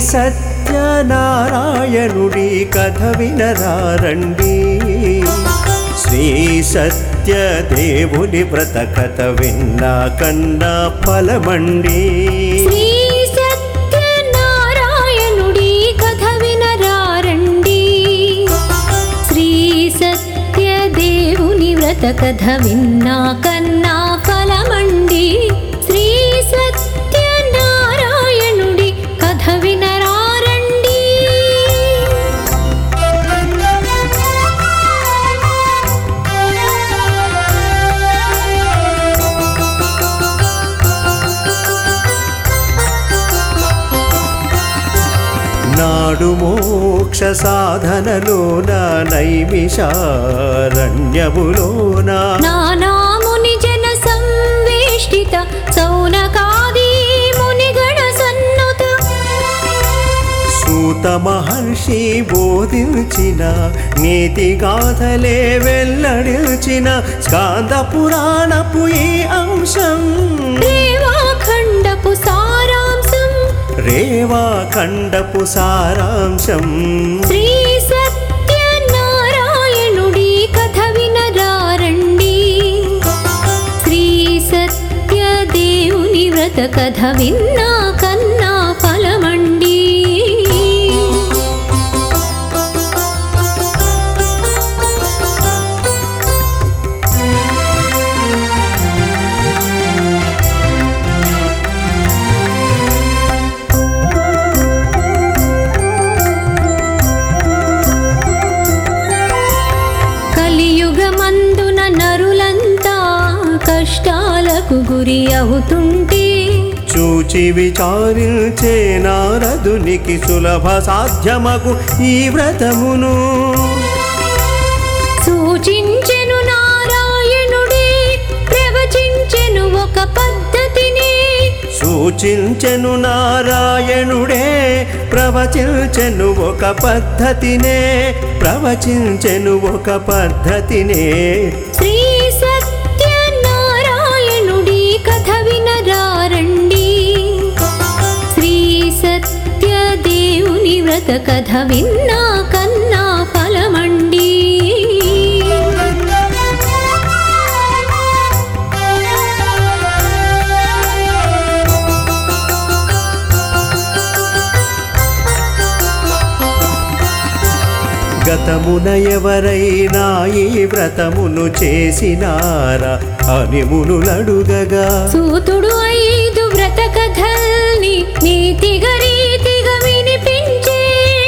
సత్యనారాయణుడి కథ వినరారండి శ్రీ సత్యదేవుని వ్రత కథ విన్నా కన్నా ఫలమండి శ్రీ సత్యనారాయణుడి కథ వినరారండి శ్రీ సత్యదేవుని వ్రత కథ విన్నా కన్నా ఫలమండి శ్రీ సత్యనారాయణుడి కథ వినరారండి నాడు మోక్ష సాధనలోన నైమిషారణ్యములోన నానాముని జన సంవేష్టిత సౌనకాది మునిగణ సన్నుత సూత మహర్షి బోధించిన నీతి గాథలే వెల్లడిల్చిన స్కాంద పురాణపు ఈ అంశం దేవాఖండపు సారాంశం రేవా ఖండపు సారాంశం శ్రీ సత్యనారాయణుడి కథ వినరారండి శ్రీ సత్యదేవుని వ్రత కథ విన్నా కన్నా ఫలమండి కలియుగమందున నరులంతా కష్టాలకు గురి అవుతుంటే చూచి విచారించే నారదునికి సులభ సాధ్యమగు ఈ వ్రతమును సూచించెను నారాయణుడే ప్రవచించెను ఒక పద్ధతిని సూచించెను నారాయణుడే ప్రవచించెను ఒక పద్ధతినే ప్రవచించెను ఒక పద్ధతినే శ్రీ సత్యనారాయణుడి కథ వినరారండి శ్రీ సత్యదేవుని వ్రత కథ విన్నా కన్నా ఫలమండి గతమున ఎవరైనా ఈ వ్రతమును చేసినారా అని మునులడుగగా సూతుడు ఐదు వ్రత కథల్ని నీతిగా రీతిగా వినిపించే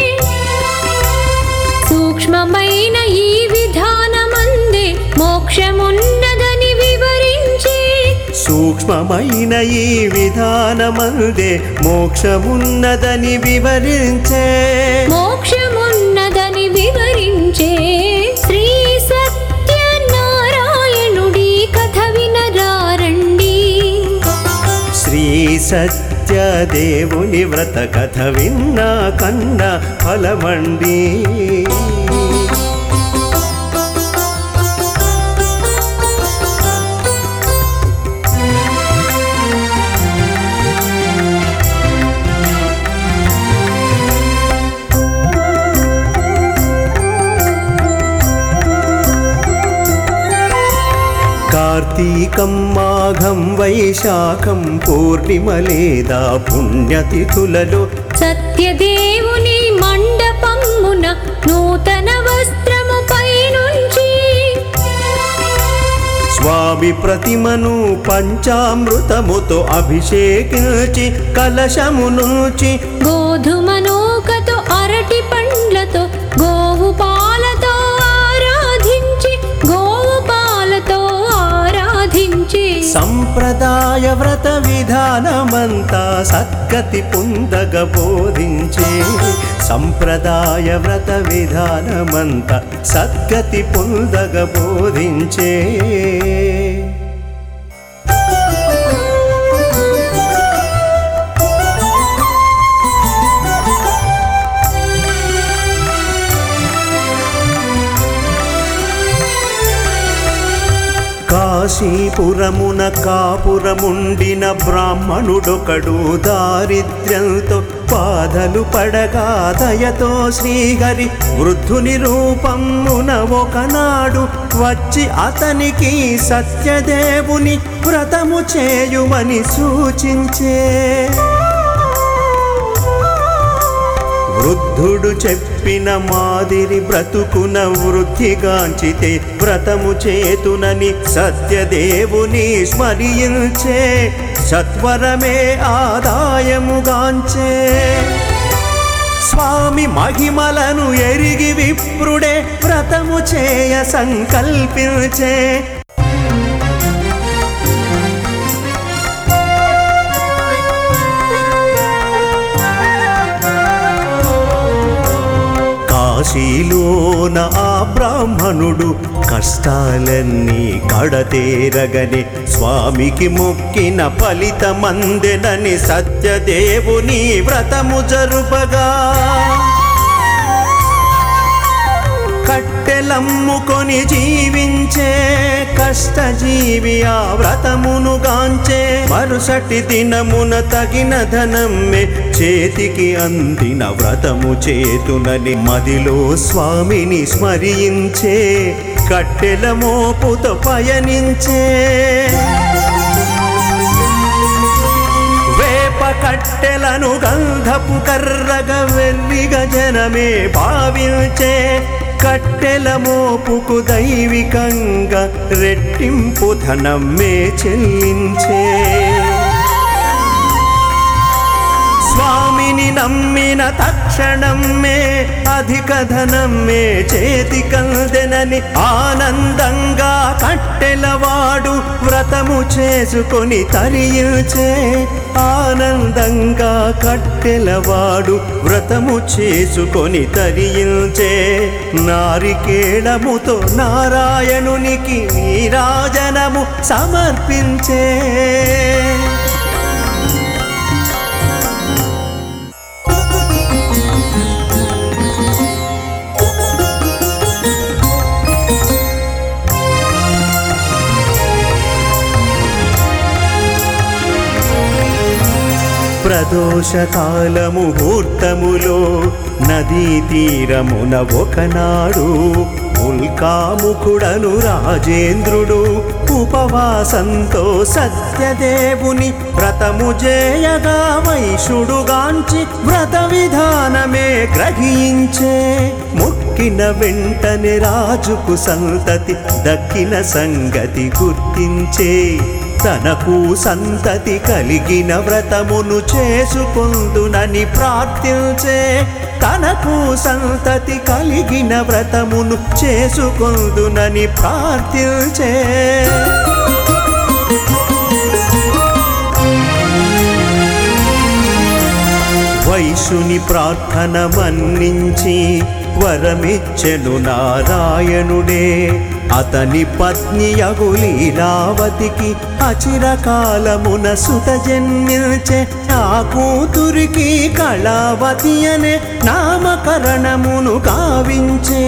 సూక్ష్మమైన ఈ విధానమందే మోక్షమున్నదని వివరించే సూక్ష్మమైన ఈ విధానమందే మోక్షమున్నదని వివరించే మోక్షమున్నదని వివరించే శ్రీ సత్యనారాయణుడి కథ వినరారండి శ్రీ సత్యదేవుని వ్రత కథ విన్నా కన్నా ఫలమండి కార్తీకం మాఘం వైశాఖం పూర్ణిమ లేదా పుణ్యతిథులలో సత్యదేవుని మండపమున నూతన వస్త్రము పైనుంచి స్వామి ప్రతిమను పంచామృతముతో అభిషేకించి కలశము నుంచి గోధుమ నూకతో అరటి పండ్లతో గోవు పాలతో ఆరాధించి గోవు పాలతో ఆరాధించి సంప్రదాయ వ్రత విధానమంతా సద్గతి పొందగ బోధించే సంప్రదాయ వ్రత విధానమంతా సద్గతి పొందగ బోధించే కాశీపురమున కాపురముండిన బ్రాహ్మణుడొకడు దారిద్ర్యంతో బాధలు పడగా దయతో శ్రీహరి వృద్ధుని రూపమున ఒకనాడు వచ్చి అతనికి సత్యదేవుని వ్రతము చేయుమని సూచించే వృద్ధుడు చెప్పిన మాదిరి బ్రతుకున వృద్ధిగాంచితే వ్రతము చేతునని సత్యదేవుని స్మరించే సత్వరమే ఆదాయముగాంచే స్వామి మహిమలను ఎరిగి విప్రుడే వ్రతము చేయ సంకల్పించే కాశీలోన ఆ బ్రాహ్మణుడు కష్టాలన్నీ కడతేరగని స్వామికి మొక్కిన ఫలితమందెనని సత్యదేవుని వ్రతము జరుపగా కట్టెలమ్ముకొని జీవించే కష్టజీవి ఆ వ్రతమును గాంచే మరుసటి దినమున తగిన ధనమ్మే చేతికి అందిన వ్రతము చేతునని మదిలో స్వామిని స్మరించే కట్టెల మోపుతో పయనించే వేప కట్టెలను గంధపు కర్రగ వెల్లిగ జనమే భావించే కట్టెల మోపుకు దైవికంగా రెట్టింపు ధనమే చెల్లించే స్వామిని నమ్మిన తక్షణమే అధిక ధనమే చేతి కందెనని ఆనందంగా కట్టెలవాడు వ్రతము చేసుకొని తరియుచే ఆనందంగా కట్టెలవాడు వ్రతము చేసుకొని తరియుచే నారికేళముతో నారాయణునికి నీరాజనము సమర్పించే ప్రదోషకాల ముహూర్తములో నదీ తీరమున ఒకనాడు ఉల్కాముఖుడను రాజేంద్రుడు ఉపవాసంతో సత్యదేవుని వ్రతము చేయగా వైశుడుగాంచి వ్రత విధానమే గ్రహించే మొక్కిన వెంటనే రాజుకు సంతతి దక్కిన సంగతి గుర్తించే తనకు సంతతి కలిగిన వ్రతమును చేసుకుందునని ప్రార్థించే తనకు సంతతి కలిగిన వ్రతమును చేసుకుందునని ప్రార్థించే వైశుని ప్రార్థన మన్నించి వరమిచ్చెను నారాయణుడే అతని పత్ని అగులీలావతికి అచిరకాలమున సుత జన్మించే ఆ కూతురికి కళావతి అనే నామకరణమును కావించే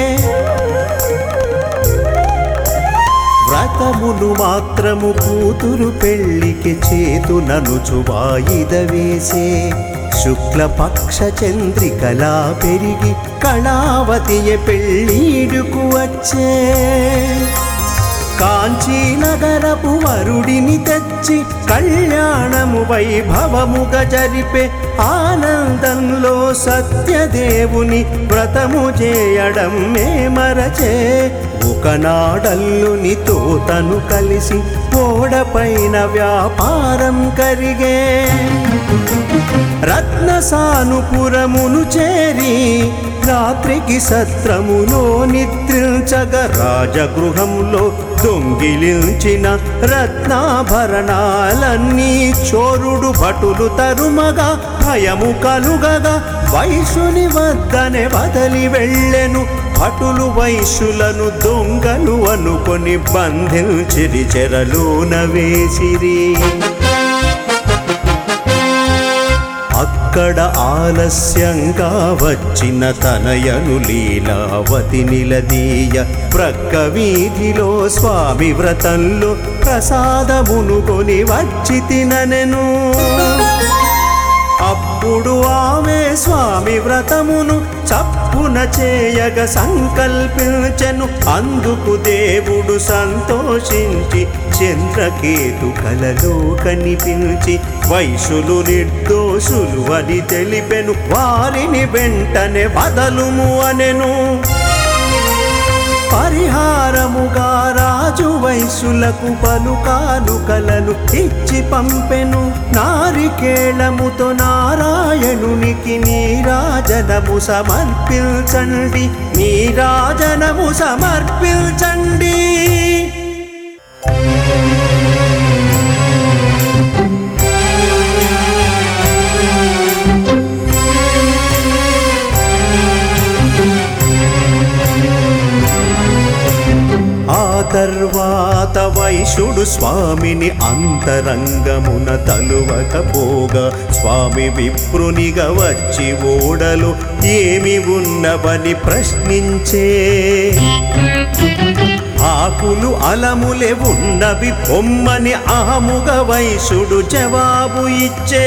వ్రతమును మాత్రము కూతురు పెళ్లికి చేతుననుచు వాయిద వేసే శుక్లపక్ష చంద్రికలా పెరిగి కళావతియ పెళ్ళీడుకు వచ్చే కాంచీ నగరపు వరుడిని తెచ్చి కళ్యాణము వైభవముగా జరిపే ఆనందంలో సత్యదేవుని వ్రతము చేయడం మే మరచే ఒకనాడల్లునితో తను కలిసి ఓడపైన వ్యాపారం కరిగే రత్నసానుపురమును చేరి రాత్రికి సత్రములో నిద్రించగ రాజగృహంలో దొంగిలించిన రత్నాభరణాలన్నీ చోరుడు భటులు తరుమగా భయము కలుగగా వైశుని వద్దనే వదలి వెళ్ళెను భటులు వైశ్యులను దొంగలు అనుకొని బంధించిరి చెరలోన వేసిరి అక్క అక్కడ ఆలస్యంగా వచ్చిన తనయను లీలావతి నిలదీయ ప్రక్క వీధిలో స్వామి వ్రతంలో ప్రసాదమును కొని వచ్చి తిననెను అప్పుడు ఆమె స్వామి వ్రతమును చప్పున చేయగ సంకల్పించెను అందుకు దేవుడు సంతోషించి చంద్రకేతు కలలో కనిపించి వైశ్యులు నిర్దోషులు అని తెలిపెను వారిని వెంటనే వదలుము అనెను పరిహారముగా రాజు వైశ్యులకు పలుకాలుకలను ఇచ్చి పంపెను నారికేళముతో నారాయణునికి నీరాజనము సమర్పించండి నీరాజనము సమర్పించండి ఆ తర్వాత వైశుడు స్వామిని అంతరంగమున తలువకపోగా స్వామి విప్రునిగా వచ్చి ఓడలు ఏమి ఉన్నవని ప్రశ్నించే ఆకులు అలములే ఉన్నవి పొమ్మని అహముగ వైశుడు జవాబు ఇచ్చే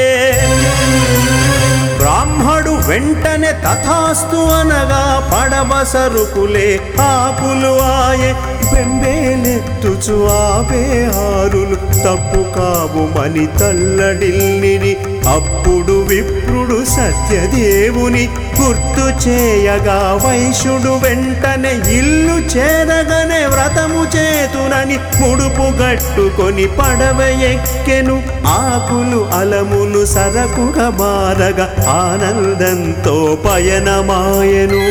బ్రాహ్మడు వెంటనే తథాస్తు అనగా పడవ సరుకులే ఆకులు ఆయే బెంబేలెత్తుచు ఆపే హారులు తప్పు కావుమని తల్లడిల్లిని అప్పుడు విప్రుడు సత్యదేవుని గుర్తు చేయగా వైశ్యుడు వెంటనే ఇల్లు చేరగనే వ్రతము చేతునని ముడుపు గట్టుకొని పడవ ఎక్కెను ఆకులు అలములు సరకుగా మారగా ఆనందంతో పయనమాయను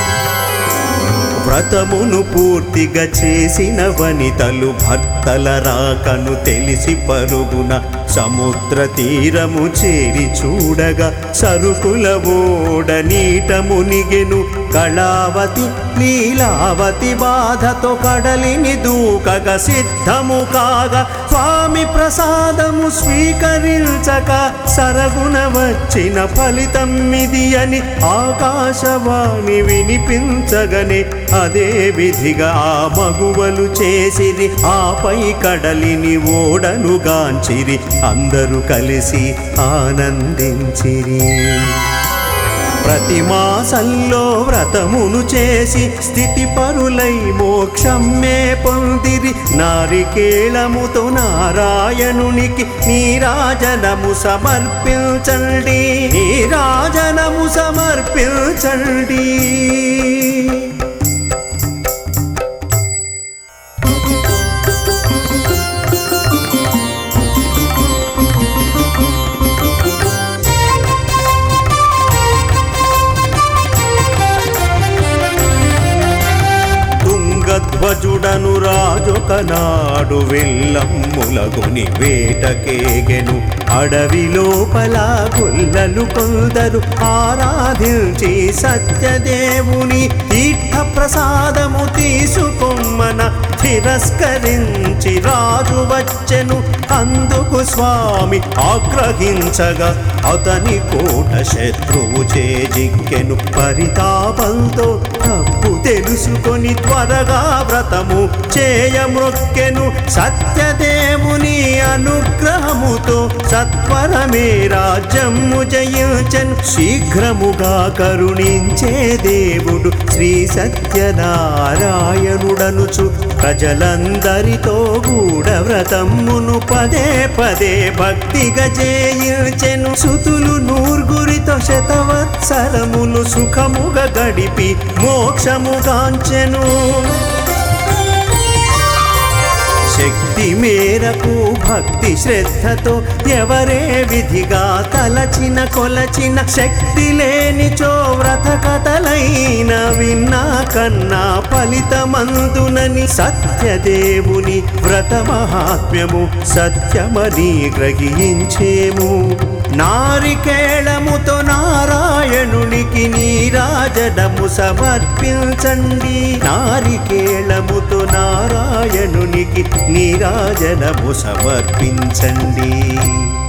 వ్రతమును పూర్తిగా చేసిన వనితలు భర్తల రాకను తెలిసి పరుగున సముద్ర తీరము చేరి చూడగా సరుకుల ఓడ నీట మునిగెను కళావతి లీలావతి బాధతో కడలిని దూకగా సిద్ధము కాగా స్వామి ప్రసాదము స్వీకరించక సరగున వచ్చిన ఫలితం ఇది అని ఆకాశవాణి వినిపించగనే అదే విధిగా ఆ మగువలు చేసిరి ఆపై కడలిని ఓడను గాంచిరి అందరూ కలిసి ఆనందించిరి ప్రతి మాసంలో వ్రతమును చేసి స్థితి పరులై మోక్షమ్మే పొందిరి నారికేళముతో నారాయణునికి నీరాజనము సమర్పించండి నీరాజనము సమర్పించండి తుంగధ్వజుడను రాజొకనాడు వెళ్ళమ్ములగుని వేటకేగెను అడవి లోపల గుల్లలు కొందరు ఆరాధించి సత్యదేవుని తీర్థ ప్రసాదము తీసుకొమ్మన తిరస్కరించి రాజు వచ్చెను అందుకు స్వామి ఆగ్రహించగా అతని కోట శత్రువు చేజిక్కెను పరితాపంతో తప్పు తెలుసుకొని త్వరగా వ్రతము చేయమృక్కెను సత్యదేవుని అనుగ్రహముతో సత్వరమే రాజ్యము జయించను శీఘ్రముగా కరుణించే దేవుడు శ్రీ సత్యనారాయణుడనుచు ప్రజలందరితో గూఢ వ్రతమును పదే పదే భక్తిగా చేయించెను సుతులు నూర్గురితో శతవత్సరములు సుఖముగా గడిపి మోక్షముగాంచెను శక్తి మేరకు భక్తి శ్రద్ధతో ఎవరే విధిగా తలచిన కొలచిన శక్తి లేనిచో వ్రత కథలైన విన్నా కన్నా ఫలితమందునని సత్యదేవుని వ్రత మహాత్మ్యము సత్యమని గ్రహించేము నారికేళముతో నారాయణునికి నీరాజనము సమర్పించండి నారికేళముతో నారాయణునికి నీరాజనము సమర్పించండి